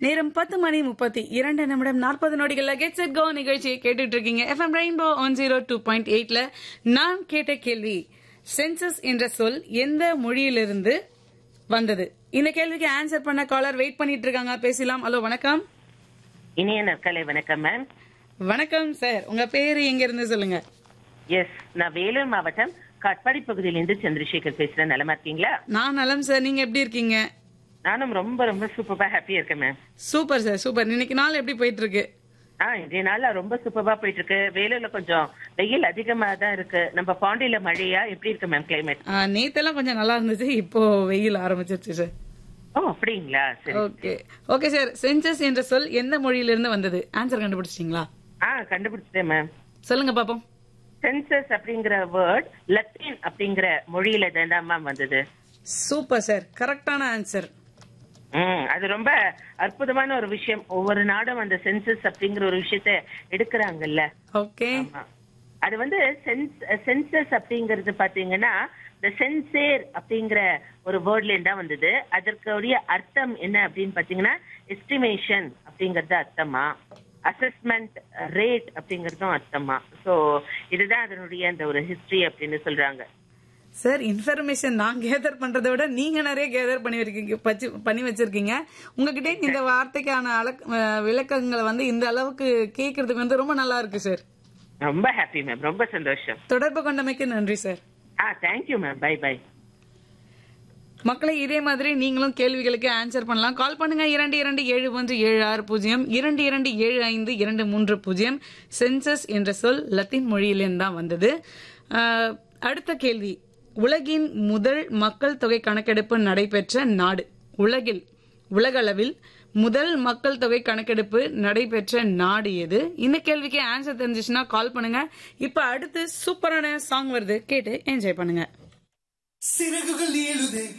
நேரம் பத்து மணி முப்பத்தி இரண்டு நிமிடம் நாற்பது நொடிகள்ல கெட் செட் கோ நிகழ்ச்சியை கேட்டுட்டு இருக்கீங்க FM rainbow one zero two point எயிட்ல நான் கேட்ட கேள்வி சென்சஸ் என்ற சொல் எந்த மொழியிலிருந்து வந்தது இந்த கேள்விக்கு ஆன்சர் பண்ண காலர் வெயிட் பண்ணிட்டு இருக்காங்க பேசலாம் ஹலோ வணக்கம் இனிய நற்கலை வணக்கம் மேம் வணக்கம் சார் உங்க பேரு எங்க இருந்து சொல்லுங்க எஸ் நான் வேலூர் மாவட்டம் காட்பாடி பகுதியிலிருந்து சந்திரசேகர் பேசுறேன் நலமா இருக்கீங்களா நான் நலம் சார் நீங்க எப்படி இருக்கீங்க நானும் ரொம்ப ரொம்ப சூப்பரா ஹாப்பியா இருக்கேன் மேம் சூப்பர் சார் சூப்பர் இன்னைக்கு நாள் எப்படி போயிட்டு இருக்கு ஆ இன்றைய நாள் ரொம்ப சூப்பரா போயிட்டு இருக்கு வேலூர்ல கொஞ்சம் வெயில் அதிகமா தான் இருக்கு நம்ம பாண்டியில மழையா எப்படி இருக்கு மேம் கிளைமேட் ஆ, நேத்தெல்லாம் கொஞ்சம் நல்லா இருந்துச்சு இப்போ வெயில் ஆரம்பிச்சிருச்சு சார் ஓ அப்படிங்களா சரி ஓகே ஓகே சார் சென்சஸ் என்ற சொல் எந்த மொழியிலிருந்து வந்தது ஆன்சர் கண்டுபிடிச்சிட்டீங்களா ஆ கண்டுபிடிச்சிட்டேன் மேம் சொல்லுங்க பாப்போம் சென்சஸ் அப்படிங்கிற வேர்ட் லத்தீன் அப்படிங்கிற மொழியில தான் மேம் வந்தது சூப்பர் சார் கரெக்டான ஆன்சர் ம் அது ரொம்ப அற்புதமான ஒரு விஷயம் ஒவ்வொரு நாடும் அந்த சென்சஸ் அப்படிங்கிற ஒரு விஷயத்த எடுக்கிறாங்கல்ல ஓகே ஆமா. அது வந்து சென்சஸ் அப்படிங்கிறது பாத்தீங்கன்னா இந்த சென்சேர் அப்படிங்கிற ஒரு வேர்ட்ல இருந்தா வந்தது அதற்குரிய அர்த்தம் என்ன அப்படின்னு பாத்தீங்கன்னா எஸ்டிமேஷன் அப்படிங்கறது அர்த்தமா அசஸ்மெண்ட் ரேட் அப்படிங்கறதும் அர்த்தமா சோ இதுதான் அதனுடைய அந்த ஒரு ஹிஸ்டரி அப்படின்னு சொல்றாங்க சார் இன்ஃபர்மேஷன் நான் கேதர் பண்றதை விட நீங்க நிறைய கேதர் பண்ணி இருக்கீங்க பச்சு- பண்ணி வச்சிருக்கீங்க உங்ககிட்ட இந்த வார்த்தைக்கான அலக்- அஹ், விளக்கங்களை வந்து இந்த அளவுக்கு கேட்கறதுக்கு வந்து ரொம்ப நல்லா இருக்கு சார் ரொம்ப ஹாப்பி மேம் ரொம்ப சந்தோஷம் தொடர்பு கொண்டமைக்கு நன்றி சார் ஆ தேங்க்யூ மேம் பை பை மக்களை இதே மாதிரி நீங்களும் கேள்விகளுக்கு ஆன்சர் பண்ணலாம் கால் பண்ணுங்க இரண்டு இரண்டு ஏழு ஒன்று ஏழு ஆறு பூஜ்ஜியம் இரண்டு இரண்டு ஏழு ஐந்து இரண்டு மூன்று பூஜ்ஜியம் சென்சஸ் என்ற சொல் லத்தீன் மொழியிலிருந்து தான் வந்தது அஹ், அடுத்த கேள்வி உலகின் முதல் மக்கள் தொகை கணக்கெடுப்பு நடைபெற்ற நாடு உலகில் உலகளவில் முதல் மக்கள் தொகை கணக்கெடுப்பு நடைபெற்ற நாடு எது இந்த கேள்விக்கு ஆன்சர் தெரிஞ்சிச்சுன்னா கால் பண்ணுங்க இப்ப அடுத்து சூப்பரான சாங் வருது கேட்டு என்ஜாய் பண்ணுங்க சிறகுகள் ஏழுதே